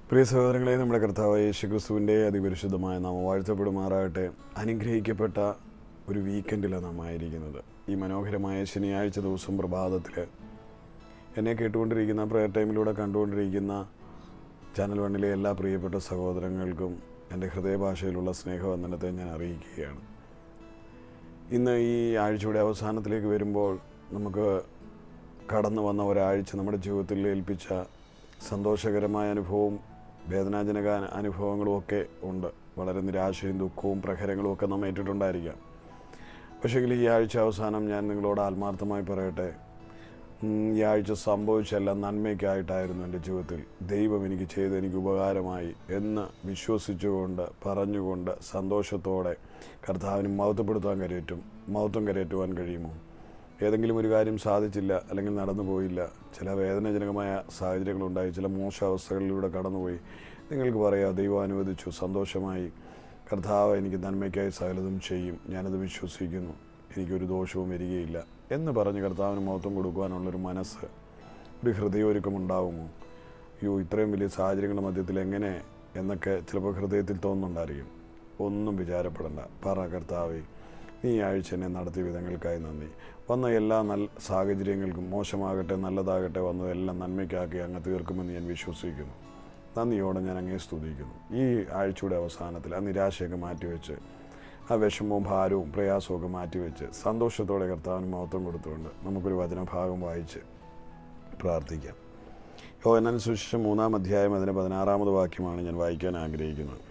പ്രിയ സഹോദരങ്ങളെ നമ്മുടെ കർത്താവ് യേശു ക്രിസ്തുവിൻ്റെ അതിപരിശുദ്ധമായ നാമം വാഴ്ത്തപ്പെടുമാറാകട്ടെ അനുഗ്രഹിക്കപ്പെട്ട ഒരു വീക്കെൻഡിലാണ് നാം ആയിരിക്കുന്നത് ഈ മനോഹരമായ ശനിയാഴ്ച ദിവസം പ്രഭാതത്തിൽ എന്നെ കേട്ടുകൊണ്ടിരിക്കുന്ന പ്രയർ ടൈമിലൂടെ കണ്ടുകൊണ്ടിരിക്കുന്ന ചാനൽ വണ്ണിലെ എല്ലാ പ്രിയപ്പെട്ട സഹോദരങ്ങൾക്കും എൻ്റെ ഹൃദയഭാഷയിലുള്ള സ്നേഹവന്ദനത്തെ ഞാൻ അറിയിക്കുകയാണ് ഇന്ന് ഈ ആഴ്ചയുടെ അവസാനത്തിലേക്ക് വരുമ്പോൾ നമുക്ക് കടന്നു വന്ന ഒരാഴ്ച നമ്മുടെ ജീവിതത്തിൽ ഏൽപ്പിച്ച സന്തോഷകരമായ അനുഭവവും വേദനാജനക അനുഭവങ്ങളും ഒക്കെ ഉണ്ട് വളരെ നിരാശയും ദുഃഖവും പ്രഹരങ്ങളും ഒക്കെ നാം ഏറ്റിട്ടുണ്ടായിരിക്കാം പക്ഷേങ്കിൽ ഈ ആഴ്ച അവസാനം ഞാൻ നിങ്ങളോട് ആത്മാർത്ഥമായി പറയട്ടെ ഉം, ഈ ആഴ്ച സംഭവിച്ചെല്ലാം നന്മയ്ക്കായിട്ടായിരുന്നു എൻ്റെ ജീവിതത്തിൽ ദൈവം എനിക്ക് ചെയ്ത് എനിക്ക് ഉപകാരമായി എന്ന് വിശ്വസിച്ചുകൊണ്ട് പറഞ്ഞുകൊണ്ട് സന്തോഷത്തോടെ കർത്താവിന് മഹത്വപ്പെടുത്താൻ കരയറ്റും മഹത്വം കരയറ്റുവാൻ കഴിയുമോ ഏതെങ്കിലും ഒരു കാര്യം സാധിച്ചില്ല അല്ലെങ്കിൽ നടന്നു പോയില്ല ചില വേദനാജനകമായ സാഹചര്യങ്ങളുണ്ടായി ചില മോശാവസ്ഥകളിലൂടെ കടന്നുപോയി നിങ്ങൾക്ക് പറയാം ദൈവം അനുവദിച്ചു സന്തോഷമായി കർത്താവ് എനിക്ക് നന്മയ്ക്കായി സകലതും ചെയ്യും ഞാനത് വിശ്വസിക്കുന്നു എനിക്കൊരു ദോഷവും വരികയില്ല എന്ന് പറഞ്ഞ് കർത്താവിന് മഹത്വം കൊടുക്കുവാനുള്ളൊരു മനസ്സ് ഒരു ഹൃദയൊരുക്കം ഉണ്ടാകുമോ അയ്യോ ഇത്രയും വലിയ സാഹചര്യങ്ങളുടെ മധ്യത്തിൽ എങ്ങനെ എന്നൊക്കെ ചിലപ്പോൾ ഹൃദയത്തിൽ തോന്നുന്നുണ്ടായിരിക്കും ഒന്നും വിചാരപ്പെടണ്ട പറ കർത്താവേ നീ ഈ ആഴ്ച എന്നെ നടത്തിയ വിധങ്ങൾക്കായി നന്ദി വന്ന എല്ലാ നല്ല സാഹചര്യങ്ങൾക്കും മോശമാകട്ടെ നല്ലതാകട്ടെ വന്നതെല്ലാം നന്മയ്ക്കാക്കി അങ്ങ് തീർക്കുമെന്ന് ഞാൻ വിശ്വസിക്കുന്നു നന്ദിയോടെ ഞാൻ അങ്ങേ സ്തുതിക്കുന്നു ഈ ആഴ്ചയുടെ അവസാനത്തിൽ ആ നിരാശയൊക്കെ മാറ്റിവെച്ച് ആ വിഷമവും ഭാരവും പ്രയാസവും ഒക്കെ മാറ്റിവെച്ച് സന്തോഷത്തോടെ കർത്താവിന് മഹത്വം കൊടുത്തുകൊണ്ട് നമുക്കൊരു വചനഭാഗം വായിച്ച് പ്രാർത്ഥിക്കാം യോഹന്നാൻ സുശേഷം മൂന്നാം അധ്യായം അതിൻ്റെ പതിനാറാമത് വാക്യമാണ് ഞാൻ വായിക്കാൻ ആഗ്രഹിക്കുന്നത്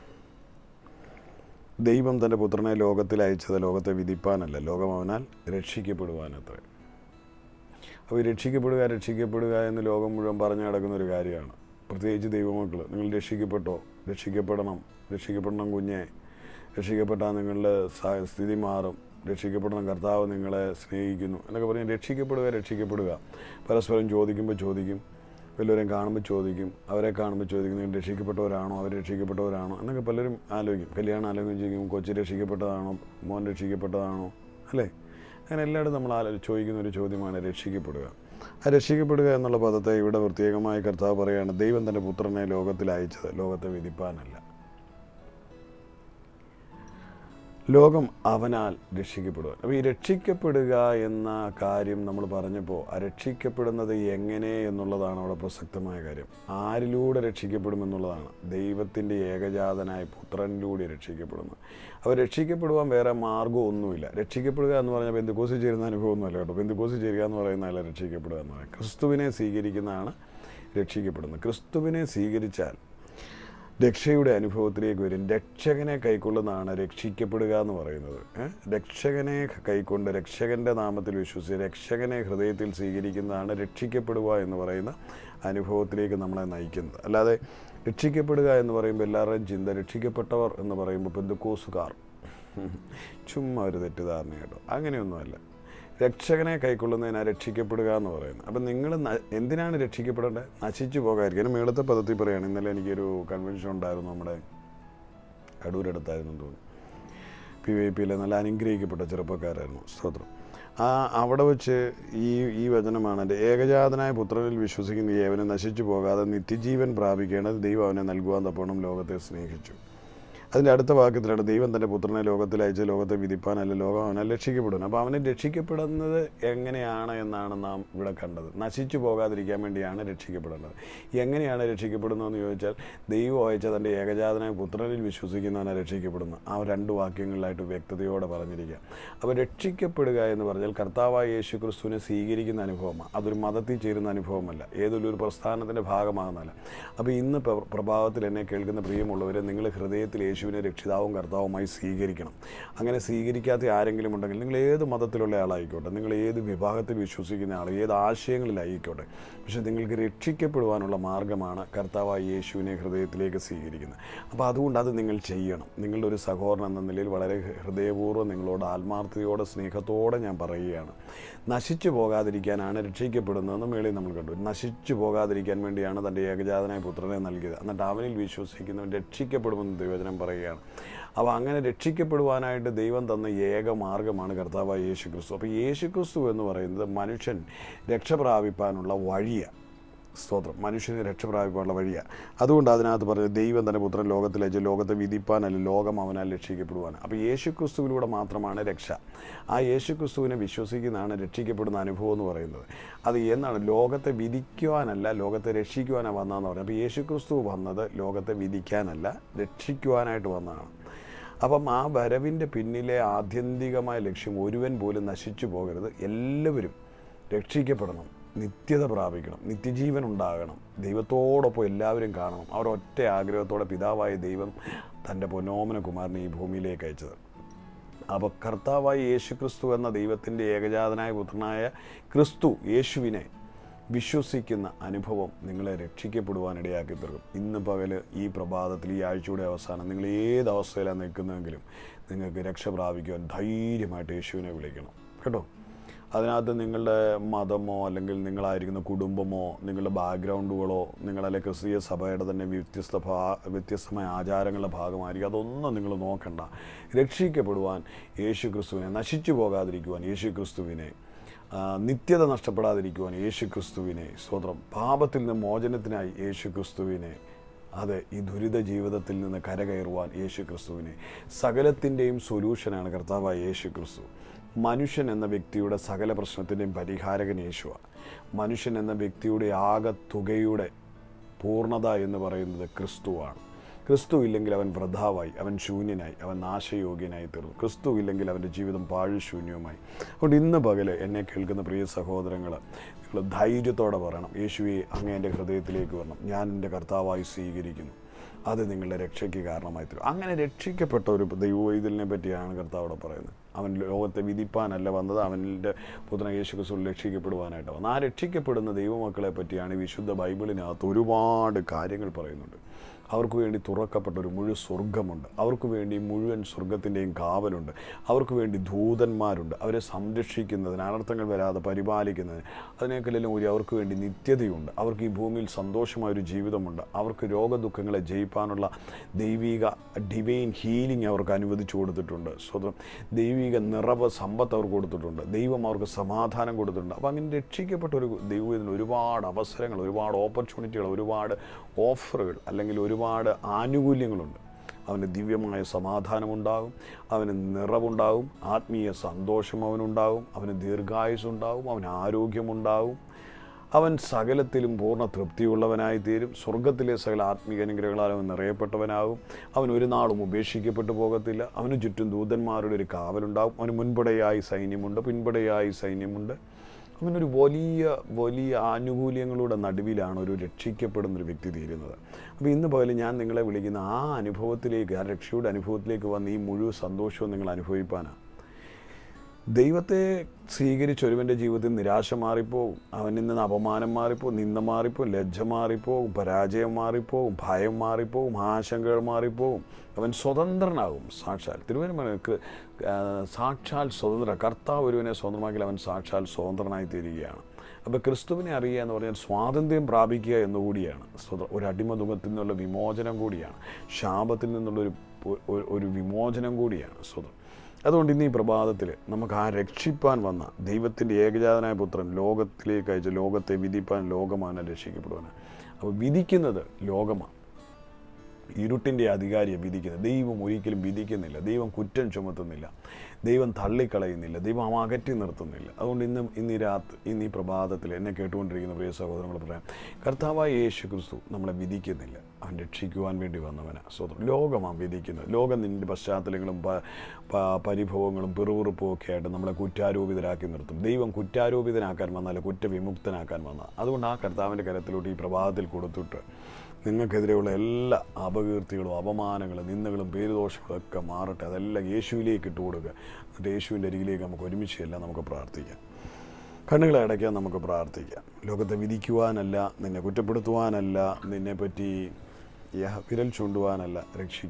ദൈവം തൻ്റെ പുത്രനെ ലോകത്തിൽ അയച്ചത് ലോകത്തെ വിധിപ്പാനല്ല ലോകം അവനാൽ രക്ഷിക്കപ്പെടുവാനത്രേ അപ്പോൾ ഈ രക്ഷിക്കപ്പെടുക രക്ഷിക്കപ്പെടുക എന്ന് ലോകം മുഴുവൻ പറഞ്ഞു നടക്കുന്ന ഒരു കാര്യമാണ് പ്രത്യേകിച്ച് ദൈവമക്കൾ നിങ്ങൾ രക്ഷിക്കപ്പെട്ടോ രക്ഷിക്കപ്പെടണം രക്ഷിക്കപ്പെടണം കുഞ്ഞെ രക്ഷിക്കപ്പെട്ടാൽ നിങ്ങളുടെ സ- സ്ഥിതി മാറും രക്ഷിക്കപ്പെടണം കർത്താവ് നിങ്ങളെ സ്നേഹിക്കുന്നു എന്നൊക്കെ പറഞ്ഞ് രക്ഷിക്കപ്പെടുക രക്ഷിക്കപ്പെടുക പരസ്പരം ചോദിക്കുമ്പോൾ ചോദിക്കും വല്ലവരെയും കാണുമ്പോൾ ചോദിക്കും അവരെ കാണുമ്പോൾ ചോദിക്കും നിങ്ങൾ രക്ഷിക്കപ്പെട്ടവരാണോ അവർ രക്ഷിക്കപ്പെട്ടവരാണോ എന്നൊക്കെ പലരും ആലോചിക്കും കല്യാണം ആലോചിക്കും ചോദിക്കും കൊച്ചി രക്ഷിക്കപ്പെട്ടതാണോ മോൻ രക്ഷിക്കപ്പെട്ടതാണോ അല്ലേ അങ്ങനെ എല്ലായിടും നമ്മൾ ആലോ ചോദിക്കുന്ന ഒരു ചോദ്യമാണ് രക്ഷിക്കപ്പെടുക ആ രക്ഷിക്കപ്പെടുക എന്നുള്ള പദത്തെ ഇവിടെ പ്രത്യേകമായി കർത്താവ് പറയുകയാണ് ദൈവം തൻ്റെ പുത്രനെ ലോകത്തിൽ അയച്ചത് ലോകത്തെ വിധിപ്പാനല്ല ലോകം അവനാൽ രക്ഷിക്കപ്പെടുക അപ്പോൾ ഈ രക്ഷിക്കപ്പെടുക എന്ന കാര്യം നമ്മൾ പറഞ്ഞപ്പോൾ ആ രക്ഷിക്കപ്പെടുന്നത് എങ്ങനെ എന്നുള്ളതാണ് അവിടെ പ്രസക്തമായ കാര്യം ആരിലൂടെ രക്ഷിക്കപ്പെടുമെന്നുള്ളതാണ് ദൈവത്തിൻ്റെ ഏകജാതനായ പുത്രനിലൂടെ രക്ഷിക്കപ്പെടുന്നത് അപ്പോൾ രക്ഷിക്കപ്പെടുവാൻ വേറെ മാർഗ്ഗമൊന്നുമില്ല രക്ഷിക്കപ്പെടുക എന്ന് പറഞ്ഞാൽ ബന്ധുക്കോസി ചേരുന്ന അനുഭവമൊന്നുമല്ല കേട്ടോ ബന്ധുക്കോസി ചേരുക എന്ന് പറയുന്നതല്ല രക്ഷിക്കപ്പെടുക എന്ന് പറയുന്നത് ക്രിസ്തുവിനെ സ്വീകരിക്കുന്നതാണ് രക്ഷിക്കപ്പെടുന്നത് ക്രിസ്തുവിനെ സ്വീകരിച്ചാൽ രക്ഷയുടെ അനുഭവത്തിലേക്ക് വരും രക്ഷകനെ കൈക്കൊള്ളുന്നതാണ് രക്ഷിക്കപ്പെടുക എന്ന് പറയുന്നത് ഏ? രക്ഷകനെ കൈക്കൊണ്ട് രക്ഷകൻ്റെ നാമത്തിൽ വിശ്വസിച്ച് രക്ഷകനെ ഹൃദയത്തിൽ സ്വീകരിക്കുന്നതാണ് രക്ഷിക്കപ്പെടുക എന്ന് പറയുന്ന അനുഭവത്തിലേക്ക് നമ്മളെ നയിക്കുന്നത് അല്ലാതെ രക്ഷിക്കപ്പെടുക എന്ന് പറയുമ്പോൾ എല്ലാവരുടെയും ചിന്ത രക്ഷിക്കപ്പെട്ടവർ എന്ന് പറയുമ്പോൾ പെന്തുക്കോസുകാർ ചുമ്മാ ഒരു തെറ്റിദ്ധാരണ കേട്ടോ അങ്ങനെയൊന്നുമല്ല രക്ഷകനെ കൈക്കൊള്ളുന്നതിനാ രക്ഷിക്കപ്പെടുക എന്ന് പറയുന്നത് അപ്പം നിങ്ങൾ എന്തിനാണ് രക്ഷിക്കപ്പെടേണ്ടത് നശിച്ചു പോകാതിരിക്കും അതിന് മേളത്തെ പദത്തിൽ പറയുകയാണ് ഇന്നലെ എനിക്കൊരു കൺവെൻഷൻ ഉണ്ടായിരുന്നു നമ്മുടെ അടൂരടുത്തായിരുന്നു എന്ന് തോന്നുന്നു പി വൈ പിയിലെ നല്ല അനുഗ്രഹിക്കപ്പെട്ട ചെറുപ്പക്കാരായിരുന്നു സ്തോത്രം ആ അവിടെ വെച്ച് ഈ ഈ വചനമാണ് എൻ്റെ ഏകജാതനായ പുത്രനിൽ വിശ്വസിക്കുന്ന ഏവനെ നശിച്ചു പോകാതെ നിത്യജീവൻ പ്രാപിക്കേണ്ടത് ദൈവം അവനെ നൽകുവാൻ തപ്പോണം ലോകത്തെ സ്നേഹിച്ചു അതിൻ്റെ അടുത്ത വാക്യത്തിലാണ് ദൈവം തൻ്റെ പുത്രനെ ലോകത്തിൽ അയച്ച് ലോകത്തെ വിധിപ്പാനല്ല ലോകം അവനെ രക്ഷിക്കപ്പെടുന്നു അപ്പോൾ അവനെ രക്ഷിക്കപ്പെടുന്നത് എങ്ങനെയാണ് എന്നാണ് നാം ഇവിടെ കണ്ടത് നശിച്ചു പോകാതിരിക്കാൻ വേണ്ടിയാണ് രക്ഷിക്കപ്പെടേണ്ടത് എങ്ങനെയാണ് രക്ഷിക്കപ്പെടുന്നതെന്ന് ചോദിച്ചാൽ ദൈവം അയച്ച തൻ്റെ ഏകജാതനായ പുത്രനിൽ വിശ്വസിക്കുന്നവനെ രക്ഷിക്കപ്പെടുന്നു ആ രണ്ട് വാക്യങ്ങളിലായിട്ട് വ്യക്തതയോടെ പറഞ്ഞിരിക്കുക അപ്പോൾ രക്ഷിക്കപ്പെടുക എന്ന് പറഞ്ഞാൽ കർത്താവായ യേശു ക്രിസ്തുവിനെ സ്വീകരിക്കുന്ന അനുഭവമാണ് അതൊരു മതത്തിൽ ചേരുന്ന അനുഭവമല്ല ഏതൊരു ഒരു പ്രസ്ഥാനത്തിൻ്റെ ഭാഗമാകുന്നതല്ല അപ്പോൾ ഇന്ന് പ്ര- പ്രഭാതത്തിൽ എന്നെ കേൾക്കുന്ന പ്രിയമുള്ളവരെ നിങ്ങൾ ഹൃദയത്തിൽ യേശുവിനെ രക്ഷിതാവും കർത്താവുമായി സ്വീകരിക്കണം അങ്ങനെ സ്വീകരിക്കാത്ത ആരെങ്കിലും ഉണ്ടെങ്കിൽ നിങ്ങൾ ഏത് മതത്തിലുള്ള ആളായിക്കോട്ടെ നിങ്ങൾ ഏത് വിഭാഗത്തിൽ വിശ്വസിക്കുന്ന ആൾ ഏത് ആശയങ്ങളിലായിക്കോട്ടെ പക്ഷേ നിങ്ങൾക്ക് രക്ഷിക്കപ്പെടുവാനുള്ള മാർഗ്ഗമാണ് കർത്താവായ യേശുവിനെ ഹൃദയത്തിലേക്ക് സ്വീകരിക്കുന്നത് അപ്പോൾ അതുകൊണ്ട് അത് നിങ്ങൾ ചെയ്യണം നിങ്ങളുടെ ഒരു സഹോദരൻ എന്ന നിലയിൽ വളരെ ഹൃദയപൂർവ്വം നിങ്ങളോട് ആത്മാർത്ഥതയോടെ സ്നേഹത്തോടെ ഞാൻ പറയുകയാണ് നശിച്ചു പോകാതിരിക്കാനാണ് രക്ഷിക്കപ്പെടുന്നതെന്ന് മേളിൽ നമ്മൾ കണ്ടു നശിച്ചു പോകാതിരിക്കാൻ വേണ്ടിയാണ് തൻ്റെ ഏകജാതനായ പുത്രനെ നൽകിയത് എന്നിട്ട് അവനിൽ വിശ്വസിക്കുന്നവൻ രക്ഷിക്കപ്പെടുമെന്ന് ദൈവചനം പറയുകയാണ് അപ്പോൾ അങ്ങനെ രക്ഷിക്കപ്പെടുവാനായിട്ട് ദൈവം തന്ന ഏക മാർഗ്ഗമാണ് കർത്താവായ യേശു ക്രിസ്തു അപ്പോൾ യേശു ക്രിസ്തു എന്ന് പറയുന്നത് മനുഷ്യൻ രക്ഷ പ്രാപിപ്പാനുള്ള വഴിയാണ് സ്തോത്രം മനുഷ്യന് രക്ഷ പ്രാപിക്കാനുള്ള വഴിയാണ് അതുകൊണ്ട് അതിനകത്ത് പറഞ്ഞത് ദൈവം തന്നെ പുത്രൻ ലോകത്തിലയച്ച് ലോകത്തെ വിധിപ്പാനല്ല ലോകം അവനാൽ രക്ഷിക്കപ്പെടുവാൻ അപ്പോൾ യേശു ക്രിസ്തുവിലൂടെ മാത്രമാണ് രക്ഷ ആ യേശു ക്രിസ്തുവിനെ വിശ്വസിക്കുന്നതാണ് രക്ഷിക്കപ്പെടുന്ന അനുഭവം എന്ന് പറയുന്നത് അത് എന്നാണ് ലോകത്തെ വിധിക്കുവാനല്ല ലോകത്തെ രക്ഷിക്കുവാനാണ് വന്നതെന്ന് പറയുന്നത് അപ്പോൾ യേശു ക്രിസ്തു വന്നത് ലോകത്തെ വിധിക്കാനല്ല രക്ഷിക്കുവാനായിട്ട് വന്നതാണ് അപ്പം ആ വരവിൻ്റെ പിന്നിലെ ആത്യന്തികമായ ലക്ഷ്യം ഒരുവൻ പോലും നശിച്ചു പോകരുത് എല്ലാവരും രക്ഷിക്കപ്പെടണം നിത്യത പ്രാപിക്കണം നിത്യജീവൻ ഉണ്ടാകണം ദൈവത്തോടൊപ്പം എല്ലാവരും കാണണം അവർ ഒറ്റ ആഗ്രഹത്തോടെ പിതാവായ ദൈവം തൻ്റെ പൊന്നോമന കുമാരനെ ഈ ഭൂമിയിലേക്ക് അയച്ചത് അപ്പോൾ കർത്താവായ യേശു ക്രിസ്തു എന്ന ദൈവത്തിൻ്റെ ഏകജാതനായ പുത്രനായ ക്രിസ്തു യേശുവിനെ വിശ്വസിക്കുന്ന അനുഭവം നിങ്ങളെ രക്ഷിക്കപ്പെടുവാനിടയാക്കി തീർക്കും ഇന്ന് പകൽ ഈ പ്രഭാതത്തിൽ ഈ ആഴ്ചയുടെ അവസാനം നിങ്ങൾ ഏത് അവസ്ഥയിലാണ് നിൽക്കുന്നതെങ്കിലും നിങ്ങൾക്ക് രക്ഷ പ്രാപിക്കുവാൻ ധൈര്യമായിട്ട് യേശുവിനെ വിളിക്കണം കേട്ടോ അതിനകത്ത് നിങ്ങളുടെ മതമോ അല്ലെങ്കിൽ നിങ്ങളായിരിക്കുന്ന കുടുംബമോ നിങ്ങളുടെ ബാക്ക്ഗ്രൗണ്ടുകളോ നിങ്ങളല്ലെ ക്രിസ്തീയ സഭയുടെ തന്നെ വ്യത്യസ്ത ഭാ വ്യത്യസ്തമായ ആചാരങ്ങളുടെ ഭാഗമായിരിക്കും അതൊന്നും നിങ്ങൾ നോക്കണ്ട രക്ഷിക്കപ്പെടുവാൻ യേശു ക്രിസ്തുവിനെ നശിച്ചു പോകാതിരിക്കുവാൻ യേശു ക്രിസ്തുവിനെ ആ, നിത്യത നഷ്ടപ്പെടാതിരിക്കുവാൻ യേശു ക്രിസ്തുവിനെ സ്വതന്ത്രം പാപത്തിൽ നിന്ന് മോചനത്തിനായി യേശു ക്രിസ്തുവിനെ അത് ഈ ദുരിത ജീവിതത്തിൽ നിന്ന് കരകയറുവാൻ യേശു ക്രിസ്തുവിനെ സകലത്തിൻ്റെയും സൊല്യൂഷനാണ് കർത്താവായ യേശു ക്രിസ്തു മനുഷ്യൻ എന്ന വ്യക്തിയുടെ സകല പ്രശ്നത്തിൻ്റെയും പരിഹാരകൻ യേശുവാണ് മനുഷ്യൻ എന്ന വ്യക്തിയുടെ ആകെ തുകയുടെ പൂർണ്ണത എന്ന് പറയുന്നത് ക്രിസ്തുവാണ് ക്രിസ്തു ഇല്ലെങ്കിൽ അവൻ വൃഥാവായി അവൻ ശൂന്യനായി അവൻ നാശയോഗ്യനായി തീർന്നു ക്രിസ്തു ഇല്ലെങ്കിൽ അവൻ്റെ ജീവിതം പാഴുശൂന്യവുമായി അതുകൊണ്ട് ഇന്ന് പകല് എന്നെ കേൾക്കുന്ന പ്രിയ സഹോദരങ്ങൾ നിങ്ങൾ ധൈര്യത്തോടെ പറയണം യേശുവെ അങ്ങ് എൻ്റെ ഹൃദയത്തിലേക്ക് വരണം ഞാൻ എൻ്റെ കർത്താവായി സ്വീകരിക്കുന്നു അത് നിങ്ങളുടെ രക്ഷയ്ക്ക് കാരണമായി തീരും അങ്ങനെ രക്ഷിക്കപ്പെട്ട ഒരു ദൈവവൈതലിനെ പറ്റിയാണ് കർത്താവോടെ പറയുന്നത് അവൻ ലോകത്തെ വിധിപ്പാനല്ല വന്നത് അവൻ്റെ പുത്രൻ യേശു ക്രിസ്തു രക്ഷിക്കപ്പെടുവാനായിട്ട് വന്നത് ആ രക്ഷിക്കപ്പെടുന്ന ദൈവമക്കളെ പറ്റിയാണ് ഈ വിശുദ്ധ ബൈബിളിനകത്ത് ഒരുപാട് കാര്യങ്ങൾ പറയുന്നുണ്ട് അവർക്ക് വേണ്ടി തുറക്കപ്പെട്ട ഒരു മുഴു സ്വർഗമുണ്ട് അവർക്ക് വേണ്ടി മുഴുവൻ സ്വർഗത്തിൻ്റെയും കാവലുണ്ട് അവർക്ക് വേണ്ടി ദൂതന്മാരുണ്ട് അവരെ സംരക്ഷിക്കുന്നതിന് അനർത്ഥങ്ങൾ വരാതെ പരിപാലിക്കുന്നതിന് അതിനേക്കാളും ഒരു അവർക്ക് വേണ്ടി നിത്യതയുണ്ട് അവർക്ക് ഈ ഭൂമിയിൽ സന്തോഷമായ ഒരു ജീവിതമുണ്ട് അവർക്ക് രോഗദുഃഖങ്ങളെ ജയിപ്പാനുള്ള ദൈവിക ഡിവൈൻ ഹീലിംഗ് അവർക്ക് അനുവദിച്ചു കൊടുത്തിട്ടുണ്ട് സ്വതം ദൈവിക നിറവ് സമ്പത്ത് അവർക്ക് കൊടുത്തിട്ടുണ്ട് ദൈവം അവർക്ക് സമാധാനം കൊടുത്തിട്ടുണ്ട് അപ്പോൾ അങ്ങനെ രക്ഷിക്കപ്പെട്ട ഒരു ദൈവത്തിന് ഒരുപാട് അവസരങ്ങൾ ഒരുപാട് ഓപ്പർച്യൂണിറ്റികൾ ഒരുപാട് ഓഫറുകൾ അല്ലെങ്കിൽ ഒരുപാട് ആനുകൂല്യങ്ങളുണ്ട് അവന് ദിവ്യമായ സമാധാനമുണ്ടാകും അവന് നിറവുണ്ടാകും ആത്മീയ സന്തോഷം അവനുണ്ടാകും അവന് ദീർഘായുസുണ്ടാകും അവന് ആരോഗ്യമുണ്ടാകും അവൻ സകലത്തിലും പൂർണ്ണ തൃപ്തിയുള്ളവനായി തീരും സ്വർഗത്തിലെ സകല ആത്മീയ അനുഗ്രഹങ്ങളാൽ അവൻ നിറയപ്പെട്ടവനാകും അവൻ ഒരു നാളും ഉപേക്ഷിക്കപ്പെട്ടു പോകത്തില്ല അവന് ചുറ്റും ദൂതന്മാരുടെ ഒരു കാവലുണ്ടാകും അവന് മുൻപടയായി സൈന്യമുണ്ട് പിൻപടയായി സൈന്യമുണ്ട് അവനൊരു വലിയ വലിയ ആനുകൂല്യങ്ങളുടെ നടുവിലാണ് ഒരു രക്ഷിക്കപ്പെടുന്ന ഒരു വ്യക്തി തീരുന്നത് അപ്പോൾ ഇന്ന് പകൽ ഞാൻ നിങ്ങളെ വിളിക്കുന്ന ആ അനുഭവത്തിലേക്ക് ആ രക്ഷയുടെ അനുഭവത്തിലേക്ക് വന്ന് ഈ മുഴുവൻ സന്തോഷവും നിങ്ങൾ അനുഭവിപ്പാനാണ് ദൈവത്തെ സ്വീകരിച്ച ഒരുവൻ്റെ ജീവിതത്തിൽ നിരാശ മാറിപ്പോവും അവനിൽ നിന്ന് അപമാനം മാറിപ്പോവും നിന്ന മാറിപ്പോവും ലജ്ജ മാറിപ്പോവും പരാജയം മാറിപ്പോവും ഭയം മാറിപ്പോവും ആശങ്കകൾ മാറിപ്പോവും അവൻ സ്വതന്ത്രനാകും സാക്ഷാൽ തിരുവനന്തപുരം സാക്ഷാൽ സ്വതന്ത്ര കർത്താവ് ഒരുവനെ സ്വതന്ത്രമാക്കിയാൽ അവൻ സാക്ഷാൽ സ്വതന്ത്രനായി തീരുകയാണ് അപ്പോൾ ക്രിസ്തുവിനെ അറിയുക എന്ന് പറഞ്ഞാൽ സ്വാതന്ത്ര്യം പ്രാപിക്കുക എന്നുകൂടിയാണ് സ്വത ഒരു അടിമതുഖത്തിൽ നിന്നുള്ള വിമോചനം കൂടിയാണ് ശാപത്തിൽ നിന്നുള്ളൊരു ഒരു- ഒരു വിമോചനം കൂടിയാണ് സ്വതം അതുകൊണ്ട് ഇന്ന് ഈ പ്രഭാതത്തിൽ നമുക്ക് ആ രക്ഷിപ്പാൻ വന്ന ദൈവത്തിൻ്റെ ഏകജാതനായ പുത്രൻ ലോകത്തിലേക്ക് അയച്ച് ലോകത്തെ വിധിപ്പാൻ ലോകമാണ് രക്ഷിക്കപ്പെടുവാൻ അപ്പോൾ വിധിക്കുന്നത് ലോകമാണ് ഇരുട്ടിൻ്റെ അധികാരിയെ വിധിക്കുന്നത് ദൈവം ഒരിക്കലും വിധിക്കുന്നില്ല ദൈവം കുറ്റം ചുമത്തുന്നില്ല ദൈവം തള്ളിക്കളയുന്നില്ല ദൈവം അകറ്റി നിർത്തുന്നില്ല അതുകൊണ്ട് ഇന്ന് ഇന്ന് ഈ രാത്രി ഇന്ന് ഈ പ്രഭാതത്തിൽ എന്നെ കേട്ടുകൊണ്ടിരിക്കുന്ന പ്രിയ സഹോദരങ്ങൾ പറയാം കർത്താവായ യേശു ക്രിസ്തു നമ്മളെ വിധിക്കുന്നില്ല അവൻ രക്ഷിക്കുവാൻ വേണ്ടി വന്നവനാ സ്വതം ലോകമാണ് വിധിക്കുന്നത് ലോകം നിൻ്റെ പശ്ചാത്തലങ്ങളും പ- പ- പരിഭവങ്ങളും പിറുപിറുപ്പും ഒക്കെ ആയിട്ട് നമ്മളെ കുറ്റാരോപിതരാക്കി നിർത്തും ദൈവം കുറ്റാരോപിതനാക്കാൻ വന്നല്ല കുറ്റവിമുക്തനാക്കാൻ വന്ന അതുകൊണ്ട് ആ കർത്താവിൻ്റെ കരത്തിലോട്ട് ഈ പ്രഭാതത്തിൽ കൊടുത്തിട്ട് നിങ്ങൾക്കെതിരെയുള്ള എല്ലാ അപകീർത്തികളും അപമാനങ്ങളും നിന്ദകളും പേരുദോഷങ്ങളും ഒക്കെ മാറട്ടെ അതെല്ലാം യേശുവിലേക്ക് ഇട്ട് കൊടുക്കുക എന്നിട്ട് യേശുവിൻ്റെ അരികിലേക്ക് നമുക്ക് ഒരുമിച്ച് എല്ലാം നമുക്ക് പ്രാർത്ഥിക്കാം കണ്ണുകളെ അടയ്ക്കാൻ നമുക്ക് പ്രാർത്ഥിക്കാം ലോകത്തെ വിധിക്കുവാനല്ല നിന്നെ കുറ്റപ്പെടുത്തുവാനല്ല നിന്നെപ്പറ്റി യഹ- വിരൽ ചൂണ്ടുവാനല്ല രക്ഷിക്കുവാൻ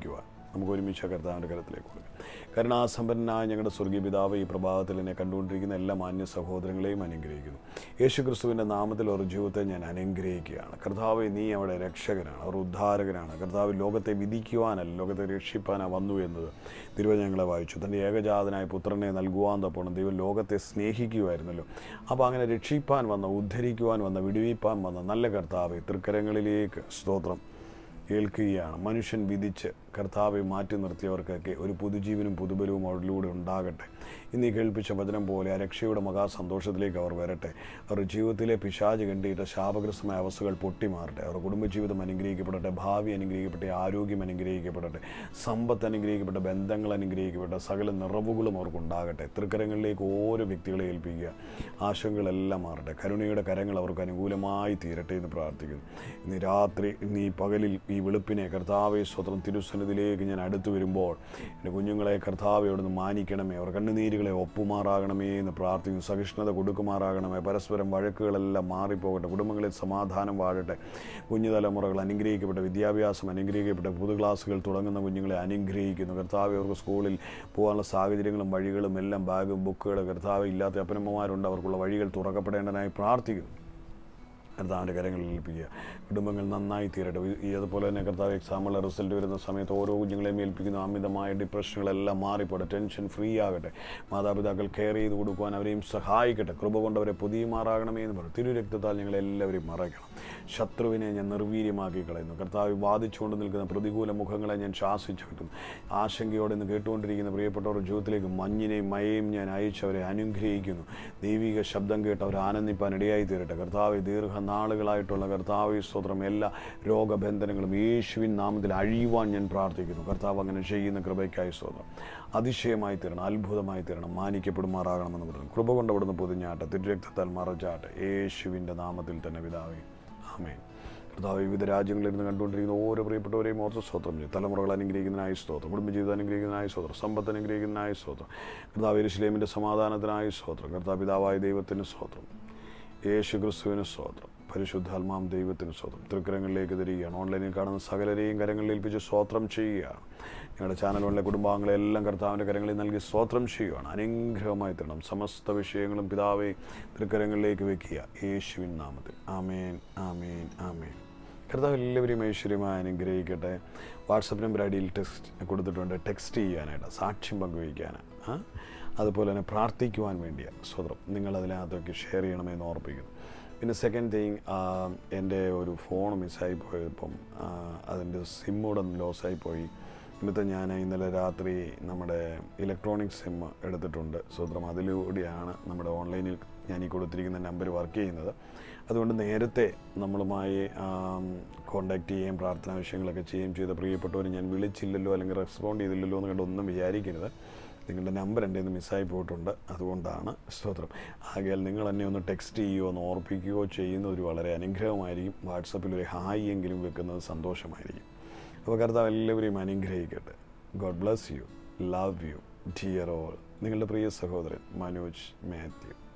നമുക്ക് ഒരുമിച്ച് ആ കർത്താവിൻ്റെ കരത്തിലേക്ക് കൊടുക്കാം കരുണാസമ്പന്നനായ ഞങ്ങളുടെ സ്വർഗീയ പിതാവ് ഈ പ്രഭാതത്തിൽ എന്നെ കണ്ടുകൊണ്ടിരിക്കുന്ന എല്ലാ മാന്യ സഹോദരങ്ങളെയും അനുഗ്രഹിക്കുന്നു യേശു ക്രിസ്തുവിൻ്റെ നാമത്തിൽ ഒരു ജീവിതത്തെ ഞാൻ അനുഗ്രഹിക്കുകയാണ് കർത്താവ് നീ അവിടെ രക്ഷകനാണ് അവർ ഉദ്ധാരകനാണ് കർത്താവ് ലോകത്തെ വിധിക്കുവാനല്ല ലോകത്തെ രക്ഷിപ്പാനാണ് വന്നു എന്നത് തിരുവചനങ്ങളെ വായിച്ചു തൻ്റെ ഏകജാതനായ പുത്രനെ നൽകുവാൻ തപ്പോണം ദൈവം ലോകത്തെ സ്നേഹിക്കുമായിരുന്നല്ലോ അപ്പോൾ അങ്ങനെ രക്ഷിപ്പാൻ വന്ന ഉദ്ധരിക്കുവാൻ വന്ന വിടുവിപ്പാൻ വന്ന നല്ല കർത്താവ് തൃക്കരങ്ങളിലേക്ക് സ്തോത്രം ഏൽക്കുകയാണ് മനുഷ്യൻ വിധിച്ച് കർത്താവെ മാറ്റി നിർത്തിയവർക്കൊക്കെ ഒരു പുതുജീവനും പുതുബലവും അവരിലൂടെ ഉണ്ടാകട്ടെ ഇന്ന് ഈ കേൾപ്പിച്ച വചനം പോലെ ആ രക്ഷയുടെ മഹാസന്തോഷത്തിലേക്ക് അവർ വരട്ടെ അവരുടെ ജീവിതത്തിലെ പിശാജ് കണ്ടിട്ട് ശാപഗ്രസ്തമായ അവസ്ഥകൾ പൊട്ടിമാറട്ടെ അവരുടെ കുടുംബജീവിതം അനുഗ്രഹിക്കപ്പെടട്ടെ ഭാവി അനുഗ്രഹിക്കപ്പെടട്ടെ ആരോഗ്യം അനുഗ്രഹിക്കപ്പെടട്ടെ സമ്പത്ത് അനുഗ്രഹിക്കപ്പെട്ട ബന്ധങ്ങൾ അനുഗ്രഹിക്കപ്പെട്ട സകല നിറവുകളും അവർക്കുണ്ടാകട്ടെ തൃക്കരങ്ങളിലേക്ക് ഓരോ വ്യക്തികളെ ഏൽപ്പിക്കുക ആശങ്കകളെല്ലാം മാറട്ടെ കരുണയുടെ കരങ്ങൾ അവർക്ക് അനുകൂലമായി തീരട്ടെ എന്ന് പ്രാർത്ഥിക്കുന്നു ഇന്ന് രാത്രി ഇന്ന് ഈ പകലിൽ ഈ വെളുപ്പിനെ കർത്താവെ സ്വതന്ത്രം തിരുസന്നിധിയിലേക്ക് ഞാൻ അടുത്തു വരുമ്പോൾ എൻ്റെ കുഞ്ഞുങ്ങളെ കർത്താവെ അവിടുന്ന് മാനിക്കണമേ അവർ കണ്ണുനീരുകളെ ഒപ്പുമാറാകണമേ എന്ന് പ്രാർത്ഥിക്കുന്നു സഹിഷ്ണുത കൊടുക്കുമാറാകണമേ പരസ്പരം വഴക്കുകളെല്ലാം മാറിപ്പോകട്ടെ കുടുംബങ്ങളിൽ സമാധാനം വാഴട്ടെ കുഞ്ഞു തലമുറകൾ അനുഗ്രഹിക്കപ്പെട്ട വിദ്യാഭ്യാസം അനുഗ്രഹിക്കപ്പെട്ട പുതു ക്ലാസ്സുകൾ തുടങ്ങുന്ന കുഞ്ഞുങ്ങളെ അനുഗ്രഹിക്കുന്നു കർത്താവ് അവർക്ക് സ്കൂളിൽ പോകാനുള്ള സാഹചര്യങ്ങളും വഴികളും എല്ലാം ബാഗും ബുക്കുകൾ കർത്താവ് ഇല്ലാത്ത അപ്പനമ്മമാരുണ്ട് അവർക്കുള്ള വഴികൾ തുറക്കപ്പെടേണ്ടതായി പ്രാർത്ഥിക്കുന്നു കർത്താവിൻ്റെ കരങ്ങളിൽ ഏൽപ്പിക്കുക കുടുംബങ്ങൾ നന്നായി തീരട്ടെ ഈ അതുപോലെ തന്നെ കർത്താവ് എക്സാമുകളുടെ റിസൾട്ട് വരുന്ന സമയത്ത് ഓരോ കുഞ്ഞുങ്ങളെയും ഏൽപ്പിക്കുന്ന അമിതമായ ഡിപ്രഷനുകളെല്ലാം മാറിപ്പോട്ടെ ടെൻഷൻ ഫ്രീ ആകട്ടെ മാതാപിതാക്കൾ കെയർ ചെയ്ത് കൊടുക്കുവാൻ അവരെയും സഹായിക്കട്ടെ കൃപ കൊണ്ട് അവരെ പുതിയ മാറാകണമേ എന്ന് പറയും തിരുരക്തത്താൽ ഞങ്ങളെല്ലാവരെയും മറയ്ക്കണം ശത്രുവിനെ ഞാൻ നിർവീര്യമാക്കി കളയുന്നു കർത്താവ് വാദിച്ചുകൊണ്ട് നിൽക്കുന്ന പ്രതികൂല മുഖങ്ങളെ ഞാൻ ശാസിച്ചു കിട്ടുന്നു ആശങ്കയോടെ ഇന്ന് കേട്ടുകൊണ്ടിരിക്കുന്ന പ്രിയപ്പെട്ടവരുടെ ജീവിതത്തിലേക്ക് മഞ്ഞിനെയും മഴയും ഞാൻ അയച്ചവരെ അനുഗ്രഹിക്കുന്നു ദൈവിക ശബ്ദം കേട്ട് അവർ ആനന്ദിപ്പാൻ ഇടയായി തീരട്ടെ കർത്താവ് ദീർഘനാളുകളായിട്ടുള്ള കർത്താവ് സ്തോത്രം എല്ലാ രോഗബന്ധനങ്ങളും യേശുവിൻ നാമത്തിൽ അഴിയുവാൻ ഞാൻ പ്രാർത്ഥിക്കുന്നു കർത്താവ് അങ്ങനെ ചെയ്യുന്ന കൃപയ്ക്കായി സ്തോത്രം അതിശയമായി തീരണം അത്ഭുതമായി തീരണം മാനിക്കപ്പെടുമാറാകണമെന്ന് പറഞ്ഞു കൃപ കൊണ്ട് അവിടുന്ന് പൊതിഞ്ഞാട്ടെ തിരുരക്തത്താൽ മറച്ചാട്ടെ യേശുവിൻ്റെ നാമത്തിൽ തന്നെ പിതാവേ ആമേൻ കർത്താവ് വിവിധ രാജ്യങ്ങളിൽ നിന്ന് കണ്ടുകൊണ്ടിരിക്കുന്ന ഓരോ പ്രിയപ്പെട്ടവരെയും ഓർത്ത് സ്തോത്രം ചെയ്യും തലമുറകൾ അനുഗ്രഹിക്കുന്നതിനായി സ്തോത്രം കുടുംബജീവിതം അനുഗ്രഹിക്കുന്നതിനായി സ്തോത്രം സമ്പത്ത് അനുഗ്രഹിക്കുന്നതിനായി സ്തോത്രം കർത്താവ് ഇരുശിലേമിൻ്റെ സമാധാനത്തിനായി സ്തോത്രം കർത്താവ് പിതാവായ ദൈവത്തിന് സ്തോത്രം യേശു ക്രിസ്തുവിന് സ്തോത്രം പരിശുദ്ധാത്മാം ദൈവത്തിന് സ്തോത്രം തൃക്കരങ്ങളിലേക്ക് തിരികുകയാണ് ഓൺലൈനിൽ കാണുന്ന സകലരെയും കരങ്ങളിൽ ഏൽപ്പിച്ച് സ്തോത്രം ചെയ്യുകയാണ് ഞങ്ങളുടെ ചാനലുകളിലെ കുടുംബാംഗങ്ങളെല്ലാം കർത്താവിൻ്റെ കരങ്ങളിൽ നൽകി സ്തോത്രം ചെയ്യുകയാണ് അനുഗ്രഹമായി തരണം സമസ്ത വിഷയങ്ങളും പിതാവെ തൃക്കരങ്ങളിലേക്ക് വെക്കുക യേശുവിൻ നാമത്തിൽ ആമേൻ ആമേൻ ആമേൻ കർത്താവ് എല്ലാവരെയും ഐശ്വര്യമായി അനുഗ്രഹിക്കട്ടെ വാട്സപ്പ് നമ്പർ അടിയിൽ ടെക്സ്റ്റ് കൊടുത്തിട്ടുണ്ട് ടെക്സ്റ്റ് ചെയ്യാനായിട്ട് സാക്ഷ്യം പങ്കുവയ്ക്കാനാണ് ആ? അതുപോലെ തന്നെ പ്രാർത്ഥിക്കുവാൻ വേണ്ടിയാണ് സ്വതന്ത്രം നിങ്ങൾ അതിനകത്തൊക്കെ ഷെയർ ചെയ്യണമെന്ന് ഓർപ്പിക്കുന്നു പിന്നെ സെക്കൻഡ് തിങ് എൻ്റെ ഒരു ഫോൺ മിസ്സായി പോയപ്പം അതിൻ്റെ സിമ്മൂടെ ലോസായി പോയി ഇന്നത്തെ ഞാൻ ഇന്നലെ രാത്രി നമ്മുടെ ഇലക്ട്രോണിക് സിം എടുത്തിട്ടുണ്ട് സ്വതന്ത്രം അതിലൂടെയാണ് നമ്മുടെ ഓൺലൈനിൽ ഞാൻ ഈ കൊടുത്തിരിക്കുന്ന നമ്പർ വർക്ക് ചെയ്യുന്നത് അതുകൊണ്ട് നേരത്തെ നമ്മളുമായി കോണ്ടാക്ട് ചെയ്യുകയും പ്രാർത്ഥനാ വിഷയങ്ങളൊക്കെ ചെയ്യുകയും ചെയ്ത പ്രിയപ്പെട്ടവർ ഞാൻ വിളിച്ചില്ലല്ലോ അല്ലെങ്കിൽ റെസ്പോണ്ട് ചെയ്തില്ലല്ലോ എന്ന് കണ്ടൊന്നും വിചാരിക്കരുത് നിങ്ങളുടെ നമ്പർ എൻ്റെ നിന്ന് മിസ്സായി പോയിട്ടുണ്ട് അതുകൊണ്ടാണ് സ്തോത്രം ആകയാൽ നിങ്ങൾ എന്നെ ഒന്ന് ടെക്സ്റ്റ് ചെയ്യുകയോ ഒന്ന് ഓർപ്പിക്കുകയോ ചെയ്യുന്നത് ഒരു വളരെ അനുഗ്രഹമായിരിക്കും വാട്സപ്പിൽ ഒരു ഹായ് എങ്കിലും വെക്കുന്നത് സന്തോഷമായിരിക്കും അപ്പോൾ കർത്താവ് എല്ലാവരെയും അനുഗ്രഹിക്കട്ടെ God bless you love you dear all നിങ്ങളുടെ പ്രിയ സഹോദരൻ മനോജ് മാത്യു